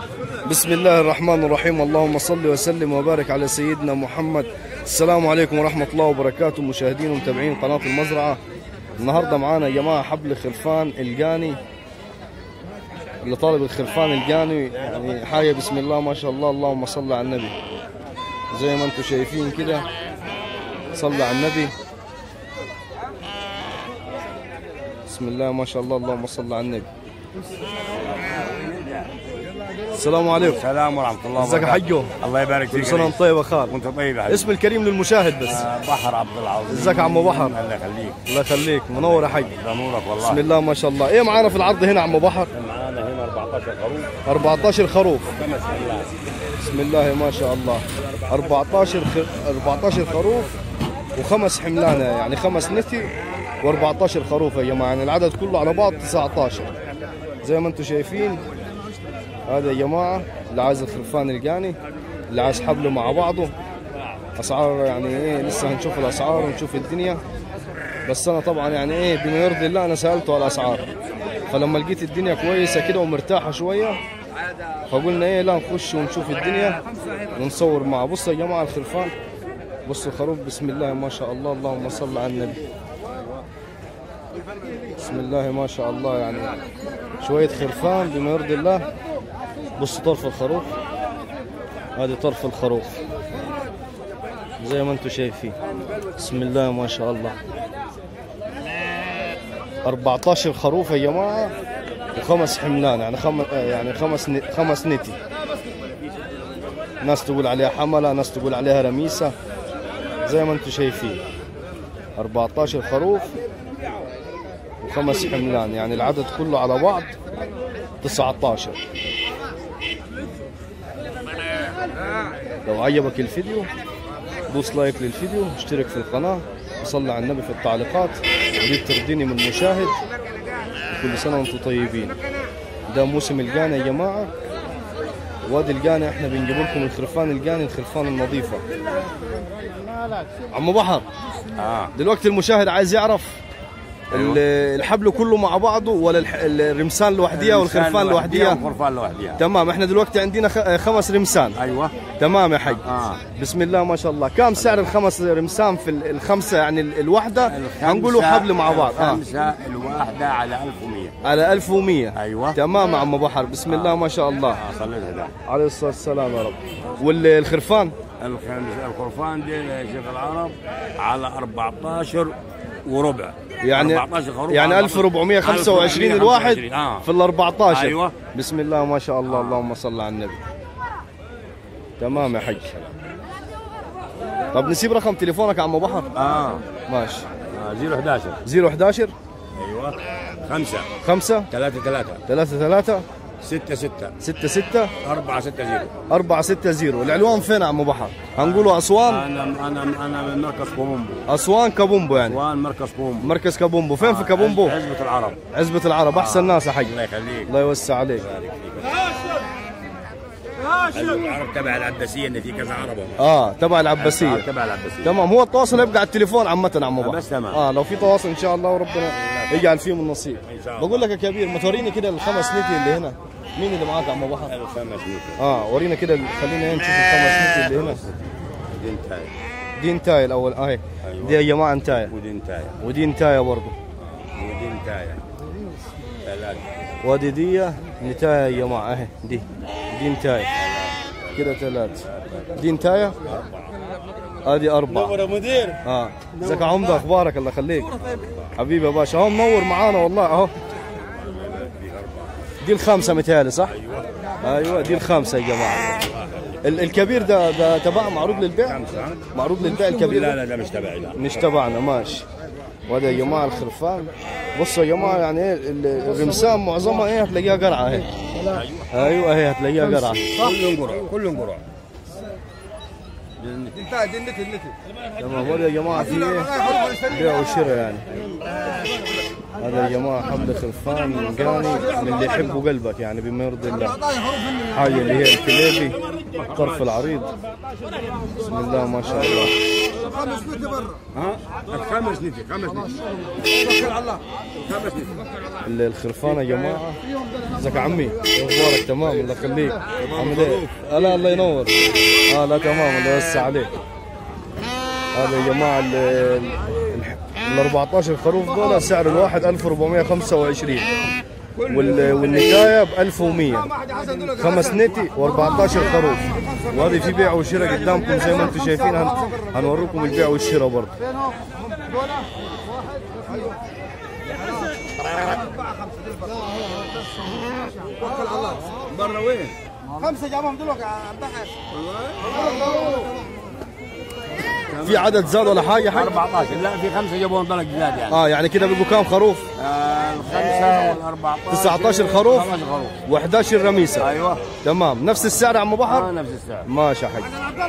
بسم الله الرحمن الرحيم اللهم صل وسلم وبارك على سيدنا محمد السلام عليكم ورحمة الله وبركاته مشاهدين ومتابعين قناة المزرعة النهاردة معانا يا جماعة حبل خرفان الجاني اللي طالب الخرفان الجاني يعني حاجة بسم الله ما شاء الله اللهم صل على النبي زي ما انتم شايفين كده صلى على النبي بسم الله ما شاء الله اللهم صل على النبي السلام عليكم السلام ورحمة الله ازيك يا وبركاته حجو الله يبارك كل فيك سنة وانت طيب يا خال وانت طيب يا حبيبي اسم الكريم للمشاهد بس آه، بحر عبد العظيم ازيك يا عم بحر الله يخليك الله يخليك منور يا حاج ده نورك والله بسم الله ما شاء الله ايه معانا في العرض هنا يا عم بحر معانا هنا 14 خروف 14 خروف خمس حلات بسم الله ما شاء الله 14 خ... 14 خروف وخمس حملانه يعني خمس نتي و14 خروف يا جماعه يعني العدد كله على بعض 19 زي ما انتم شايفين هذا يا جماعه اللي عايز الخرفان الجاني اللي عايز حبله مع بعضه اسعار يعني ايه لسه هنشوف الاسعار ونشوف الدنيا بس انا طبعا يعني ايه بما يرضي الله انا سالته على الاسعار فلما لقيت الدنيا كويسه كده ومرتاحه شويه فقلنا ايه لا نخش ونشوف الدنيا ونصور معه بصوا يا جماعه الخرفان بصوا الخروف بسم الله ما شاء الله اللهم صل على النبي بسم الله ما شاء الله يعني شويه خرفان بما يرضي الله بصوا طرف الخروف هذه طرف الخروف زي ما انتم شايفين بسم الله ما شاء الله 14 خروف يا جماعه وخمس حملان يعني خم يعني خمس ن... خمس نتي ناس تقول عليها حمله ناس تقول عليها رميسه زي ما انتم شايفين 14 خروف وخمس حملان يعني العدد كله على بعض 19 لو عجبك الفيديو دوس لايك للفيديو اشترك في القناة وصلي على النبي في التعليقات ودي ترضيني من المشاهد كل سنة وانتم طيبين ده موسم الجاني يا جماعة وادي الجاني احنا بنجيب لكم الخرفان الجاني الخرفان النظيفة عمو بحر اه دلوقتي المشاهد عايز يعرف أيوة. ال- الحبل كله مع بعضه ولا الح- الرمسان لوحديها والخرفان لوحديها والخرفان لوحديها تمام احنا دلوقتي عندنا خ- خمس رمسان ايوه تمام يا حي اه بسم الله ما شاء الله كم سعر الخمس رمسان في ال- الخمسه يعني ال- الواحده هنقولوا الخمسة- حبل مع بعض اه الخمسة الواحدة على 1100 على 1100 ايوه تمام يا عم بحر بسم الله ما شاء الله اه صليت هذا عليه الصلاه والسلام يا رب والخرفان الخمس الخرفان دي يا شيخ العرب على 14 وربع يعني 14 خروف يعني على 1425 الواحد 1425 اه في ال 14 أيوة. بسم الله ما شاء الله اللهم صل على النبي تمام يا حج طب نسيب رقم تليفونك يا عم بحر اه ماشي آه، 011 011 ايوه 5 5 3 3 3 3 6 6 6 6 4 6 0 4 6 0 العلوان فين يا عم بحر هنقولوا اسوان انا انا انا من مركز كومومبو اسوان كابومبو يعني اسوان مركز كومومبو مركز كابومبو فين في كابومبو حزبة العرب عزبة العرب احسن ناس يا حج الله يخليك الله يوسع عليك حزبة العرب تبع العباسية ان في كذا عرب اه تبع العباسيه تبع العباسية تمام هو التواصل يبقى على التليفون عامة يا عم بحر بس تمام. اه لو في تواصل ان شاء الله وربنا يجعل فيهم النصيب إن شاء الله. بقول لك يا كبير ما توريني كده الخمس نتي اللي هنا مين اللي معاك يا عم بحر الخمس متر اه ورينا كده خلينا إيه نشوف الخمس نتي اللي هنا دي انتاي دي انتايه الاول اهي أيوة. دي يا جماعه انتايه ودي انتاي ودي انتايه برضه ودي انتاي ثلاثة وادي دي نتايه يا جماعه اهي دي دي نتايه كده ثلاث دي نتايه هذه أربعة مدير اه ازيك يا عمده اخبارك الله يخليك حبيبي يا باشا اهو منور معانا والله اهو دي الخامسة متهيألي صح؟ ايوه دي الخامسة يا جماعة ال- الكبير ده ده تبع معروض للبيع؟ معروض للبيع الكبير لا ده؟ لا لا مش تبعي لا مش تبعنا ماشي وهذا يا جماعة الخرفان بصوا يا جماعة يعني ايه ال- الرمسان معظمها ايه هتلاقيها قرعة اهي ايوه اهي هتلاقيها قرعة كلهم قرع كلهم قرع تمام هذا يا جماعة في ايه بيع وشراء يعني هذا يا جماعة حبل خرفان قاني من اللي يحبوا قلبك يعني بما يرضي الله حاجة اللي هي الكليبي الطرف العريض بسم الله ما شاء الله ها الخمس نتي خمس نتي توكل على الله خمس نتي ال- الخرفان يا جماعه ازيك يا عمي اخبارك تمام الله يخليك عامل ايه؟ آه لا الله ينور اه لا تمام الله يوسع عليك هذا يا جماعه ال ال 14 خروف دول سعر الواحد 1425 وال- والنكايه ب 1100 خمس نتي و14 خروف وهذه في بيع وشراء قدامكم زي ما انتم شايفين هن- هنوريكم البيع والشراء برضه برا وين؟ خمسة جابهم دلوقتي يا عبد الحاج في عدد زاد ولا حاجه حاجه 14 لا في خمسه جابوهم طلق جداد يعني اه يعني كده بيبقوا كام خروف آه، الخمسه وال 14 19 خروف؟ خمس خروف و11 رميسه ايوه تمام نفس السعر يا عم آه بحر نفس السعر ماشي يا حاج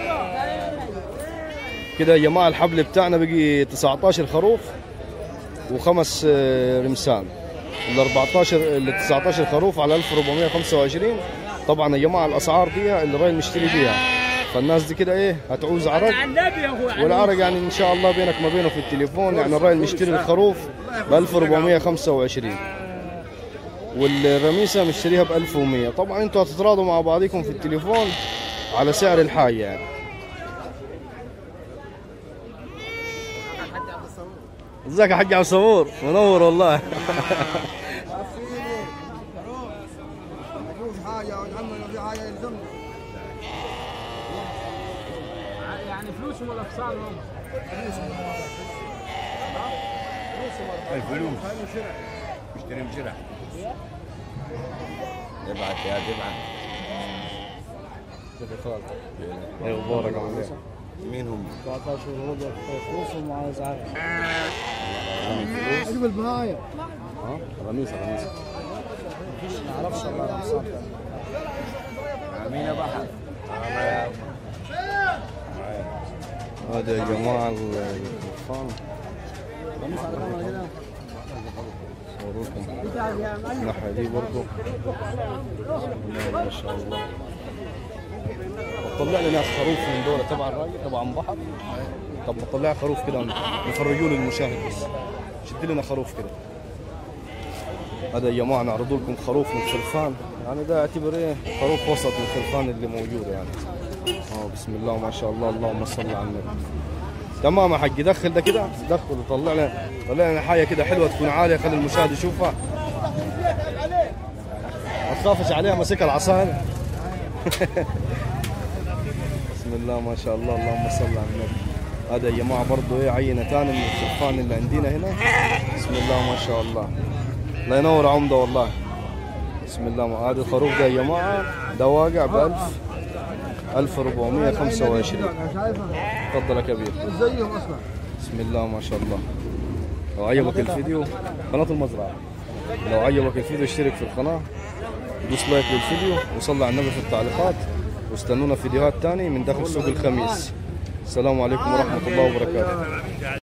كده يا جماعه الحبل بتاعنا بقي 19 خروف وخمس آه، رمسان ال 14 ال 19 خروف على 1425 طبعا يا جماعه الاسعار دي اللي راي مشتري بيها فالناس دي كده ايه هتعوز عرق والعرق يعني ان شاء الله بينك ما بينه في التليفون يعني الراي مشتري الخروف ب 1425 والرميسه مشتريها ب 1100 طبعا انتوا هتتراضوا مع بعضكم في التليفون على سعر الحاجه يعني ازيك يا حاج عبد الصبور منور والله مفيش حاجة وجعلنا لو في حاجة يلزمنا يعني فلوسهم ولا اقسامهم؟ الفلوس اشتري بشرع ابعت يا ابعت ايوه مبارك عامل ايه مين هم؟ 14 وربع فلوسهم عايز عارف اجيب البهايم ها رميسه رميسه ما اعرفش الله يرحمه مين بحر؟ هذا يا جماعه الخرفان صوروكم الناحيه دي برضه ما شاء الله طلع لنا خروف من دولة تبع الراجل تبع ام بحر طب طلع خروف كده نفرجوه للمشاهد بس شد لنا خروف كده هذا يا جماعه نعرضوا لكم خروف من خرفان يعني ده اعتبر ايه خروف وسط من الخرفان اللي موجوده يعني اه بسم الله ما شاء الله اللهم صل على النبي تمام يا حق دخل ده كده دخل وطلع لنا طلع لنا حاجه كده حلوه تكون عاليه خلي المشاهد يشوفها ما تخافش عليها ماسكها العصايه بسم الله ما شاء الله اللهم صل على النبي هذا يا جماعه برضه ايه عينه ثانيه من الخرفان اللي عندنا هنا بسم الله ما شاء الله الله ينور عمده والله بسم الله ما هذا الخروف ده يا جماعه ده واقع ب 1000 1425 تفضل يا كبير زيهم اصلا بسم الله ما شاء الله لو عجبك الفيديو قناة المزرعة لو عجبك الفيديو اشترك في القناة دوس لايك للفيديو وصلي على النبي في التعليقات واستنونا فيديوهات تاني من داخل سوق الخميس السلام عليكم ورحمة الله وبركاته